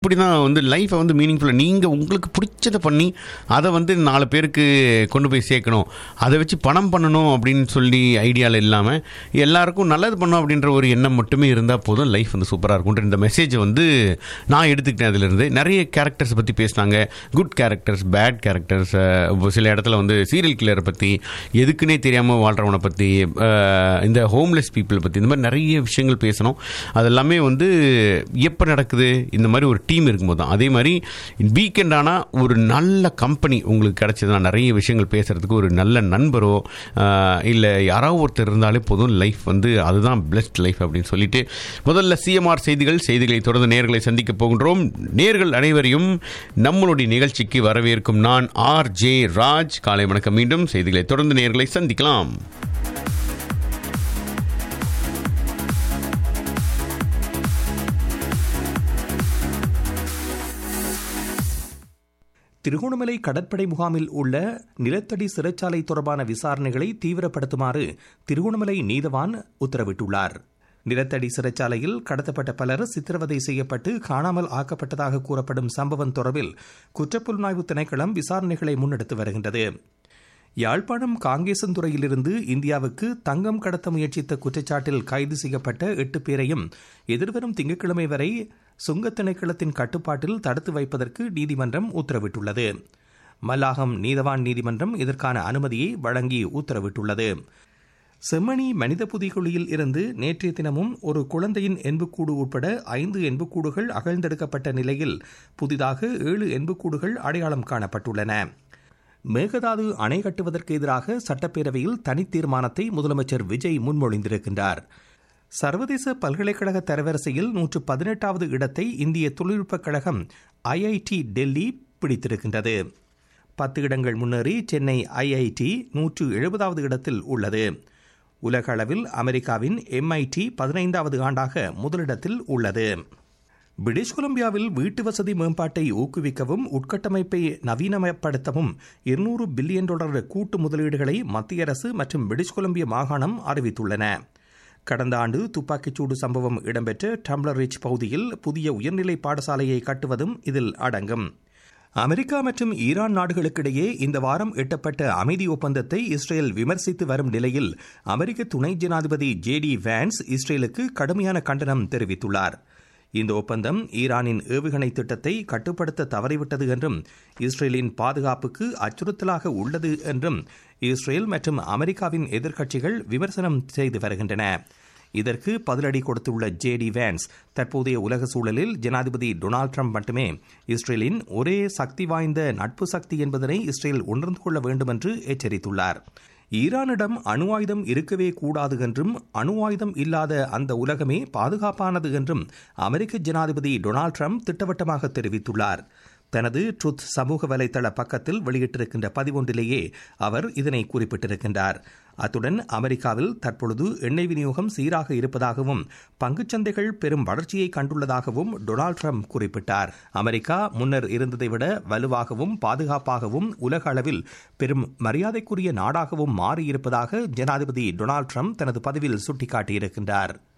இப்படி தான் வந்து லைஃப்பை வந்து மீனிங்ஃபுல்லாக நீங்கள் உங்களுக்கு பிடிச்சதை பண்ணி அதை வந்து நாலு பேருக்கு கொண்டு போய் சேர்க்கணும் அதை வச்சு பணம் பண்ணணும் அப்படின்னு சொல்லி ஐடியாவில் இல்லாமல் எல்லாருக்கும் நல்லது பண்ணணும் அப்படின்ற ஒரு எண்ணம் மட்டுமே இருந்தால் போதும் லைஃப் வந்து சூப்பராக இருக்கும்ன்ற இந்த மெசேஜை வந்து நான் எடுத்துக்கிட்டேன் அதிலிருந்து நிறைய கேரக்டர்ஸ் பற்றி பேசினாங்க குட் கேரக்டர்ஸ் பேட் கேரக்டர்ஸ் சில இடத்துல வந்து சீரியல் கில்லரை பற்றி எதுக்குன்னே தெரியாமல் வாழ்கிறவனை பற்றி இந்த ஹோம்லெஸ் பீப்புளை பற்றி இந்த மாதிரி நிறைய விஷயங்கள் பேசணும் அதெல்லாமே வந்து எப்போ நடக்குது இந்த மாதிரி ஒரு டீம் இருக்கும்போது தான் அதே மாதிரி வீக்கெண்ட் ஆனால் ஒரு நல்ல கம்பெனி உங்களுக்கு கிடைச்சதுன்னா நிறைய விஷயங்கள் பேசுகிறதுக்கு ஒரு நல்ல நண்பரோ இல்லை யாராவது ஒருத்தர் இருந்தாலே போதும் லைஃப் வந்து அதுதான் பெஸ்ட் லைஃப் அப்படின்னு சொல்லிட்டு முதல்ல சிஎம்ஆர் செய்திகள் செய்திகளை தொடர்ந்து நேர்களை சந்திக்க போகின்றோம் நேர்கள் அனைவரையும் நம்மளுடைய நிகழ்ச்சிக்கு வரவேற்கும் நான் ஆர் ஜே ராஜ் காலை வணக்கம் மீண்டும் செய்திகளை தொடர்ந்து நேர்களை சந்திக்கலாம் திருகோணமலை கடற்படை முகாமில் உள்ள நிலத்தடி சிறைச்சாலை தொடர்பான விசாரணைகளை தீவிரப்படுத்துமாறு திருகோணமலை நீதவான் உத்தரவிட்டுள்ளார் நிலத்தடி சிறைச்சாலையில் கடத்தப்பட்ட பலர் சித்திரவதை செய்யப்பட்டு காணாமல் ஆக்கப்பட்டதாக கூறப்படும் சம்பவம் தொடர்பில் குற்றப்புலனாய்வு திணைக்களம் விசாரணைகளை முன்னெடுத்து வருகின்றது யாழ்ப்பாணம் காங்கேசன்துறையிலிருந்து இந்தியாவுக்கு தங்கம் கடத்த முயற்சித்த குற்றச்சாட்டில் கைது செய்யப்பட்ட எட்டு பேரையும் எதிர்வரும் திங்கட்கிழமை வரை சுங்கத் திணைக்களத்தின் கட்டுப்பாட்டில் தடுத்து வைப்பதற்கு நீதிமன்றம் உத்தரவிட்டுள்ளது மல்லாகம் நீதவான் நீதிமன்றம் இதற்கான அனுமதியை வழங்கி உத்தரவிட்டுள்ளது செம்மணி மனித புதிகுழியில் இருந்து நேற்றைய தினமும் ஒரு குழந்தையின் எண்புக்கூடு உட்பட ஐந்து எண்புக்கூடுகள் அகழ்ந்தெடுக்கப்பட்ட நிலையில் புதிதாக ஏழு எண்புக்கூடுகள் அடையாளம் காணப்பட்டுள்ளன மேகதாது அணை கட்டுவதற்கு எதிராக சட்டப்பேரவையில் தனி தீர்மானத்தை முதலமைச்சர் விஜய் முன்மொழிந்திருக்கின்றார் சர்வதேச பல்கலைக்கழக தரவரிசையில் நூற்று பதினெட்டாவது இடத்தை இந்திய தொழில்நுட்பக் கழகம் ஐஐடி டெல்லி பிடித்திருக்கின்றது பத்து இடங்கள் முன்னேறி சென்னை ஐஐடி நூற்று எழுபதாவது இடத்தில் உள்ளது உலக அளவில் அமெரிக்காவின் எம்ஐடி பதினைந்தாவது ஆண்டாக முதலிடத்தில் உள்ளது பிரிட்டிஷ் கொலம்பியாவில் வீட்டு வசதி மேம்பாட்டை ஊக்குவிக்கவும் உட்கட்டமைப்பை நவீனமயப்படுத்தவும் இருநூறு பில்லியன் டாலர் கூட்டு முதலீடுகளை மத்திய அரசு மற்றும் பிரிட்டிஷ் கொலம்பியா மாகாணம் அறிவித்துள்ளன கடந்த ஆண்டு துப்பாக்கிச்சூடு சம்பவம் இடம்பெற்ற டம்ளர் ரிச் பகுதியில் புதிய உயர்நிலை பாடசாலையை கட்டுவதும் இதில் அடங்கும் அமெரிக்கா மற்றும் ஈரான் நாடுகளுக்கிடையே இந்த வாரம் எட்டப்பட்ட அமைதி ஒப்பந்தத்தை இஸ்ரேல் விமர்சித்து வரும் நிலையில் அமெரிக்க துணை ஜனாதிபதி ஜே டி வேன்ஸ் இஸ்ரேலுக்கு கடுமையான கண்டனம் தெரிவித்துள்ளார் இந்த ஒப்பந்தம் ஈரானின் ஏவுகணை திட்டத்தை கட்டுப்படுத்த தவறிவிட்டது என்றும் இஸ்ரேலின் பாதுகாப்புக்கு அச்சுறுத்தலாக உள்ளது என்றும் இஸ்ரேல் மற்றும் அமெரிக்காவின் எதிர்க்கட்சிகள் விமர்சனம் செய்து வருகின்றன இதற்கு பதிலடி கொடுத்துள்ள ஜே டி வேன்ஸ் தற்போதைய உலக சூழலில் ஜனாதிபதி டொனால்டு ட்ரம்ப் மட்டுமே இஸ்ரேலின் ஒரே சக்தி வாய்ந்த நட்பு சக்தி என்பதனை இஸ்ரேல் உணர்ந்து கொள்ள வேண்டும் என்று எச்சரித்துள்ளார் ஈரானிடம் அணு ஆயுதம் இருக்கவே கூடாது என்றும் அணு ஆயுதம் இல்லாத அந்த உலகமே பாதுகாப்பானது என்றும் அமெரிக்க ஜனாதிபதி டொனால்டு ட்ரம்ப் திட்டவட்டமாக தெரிவித்துள்ளார் தனது ட்ருத் சமூக வலைதள பக்கத்தில் வெளியிட்டிருக்கின்ற பதிவொன்றிலேயே அவர் இதனை குறிப்பிட்டிருக்கின்றார் அத்துடன் அமெரிக்காவில் தற்பொழுது எண்ணெய் விநியோகம் சீராக இருப்பதாகவும் பங்குச்சந்தைகள் பெரும் வளர்ச்சியை கண்டுள்ளதாகவும் டொனால்டு ட்ரம்ப் குறிப்பிட்டார் அமெரிக்கா முன்னர் இருந்ததை விட வலுவாகவும் பாதுகாப்பாகவும் உலக அளவில் பெரும் மரியாதைக்குரிய நாடாகவும் மாறியிருப்பதாக ஜனாதிபதி டொனால்டு ட்ரம்ப் தனது பதிவில் சுட்டிக்காட்டியிருக்கின்றார்